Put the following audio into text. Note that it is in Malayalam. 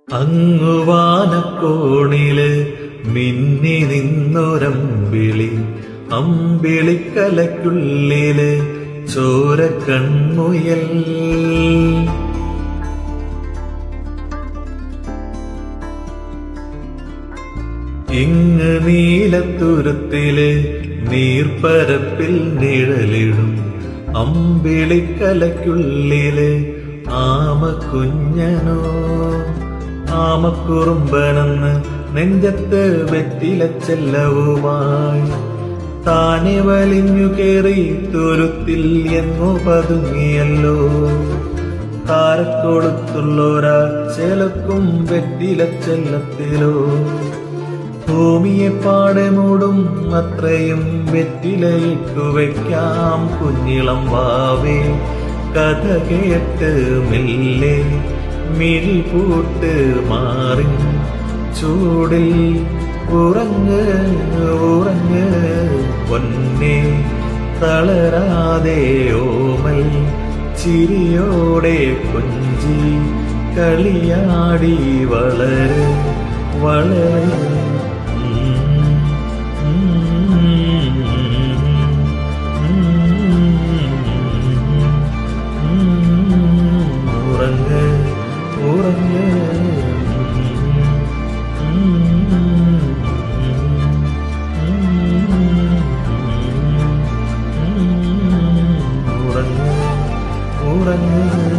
അങ്ങുവാനക്കോണില് മിന്നി നിന്നൊരമ്പിളി അമ്പിളിക്കലയ്ക്കുള്ളില് ചോര കൺമുയൽ ഇങ്ങ് നീലത്തുരുത്തില് നീർപ്പരപ്പിൽ നിഴലിടും അമ്പിളിക്കലയ്ക്കുള്ളില് ആമ കുഞ്ഞനോ ആമക്കുറുമ്പനെന്ന് നെഞ്ചത്ത് വെറ്റില ചെല്ലവുമായി താനെ വലിഞ്ഞു കേറി തുരുത്തിൽ എങ്ങോ പതുങ്ങിയല്ലോ താരക്കൊടുത്തുള്ളോരാ ചെലക്കും വെറ്റില ചെല്ലത്തിലോ ഭൂമിയെ പാടെ മൂടും അത്രയും വെറ്റിലയിട്ടു വയ്ക്കാം കുഞ്ഞിളം വാവേ കഥ കേട്ട് മെല്ലെ മിഴി പൂട്ട് മാറി ചൂടിൽ ഉറങ്ങ് ഉറങ്ങ് പൊന്നെ തളരാതെ ഓമൽ ചിരിയോടെ കൊഞ്ചി കളിയാടി വളര് വളര് ഉറങ്ങ് ഉറങ്ങ് ഉറങ്ങ് ഉറങ്ങ്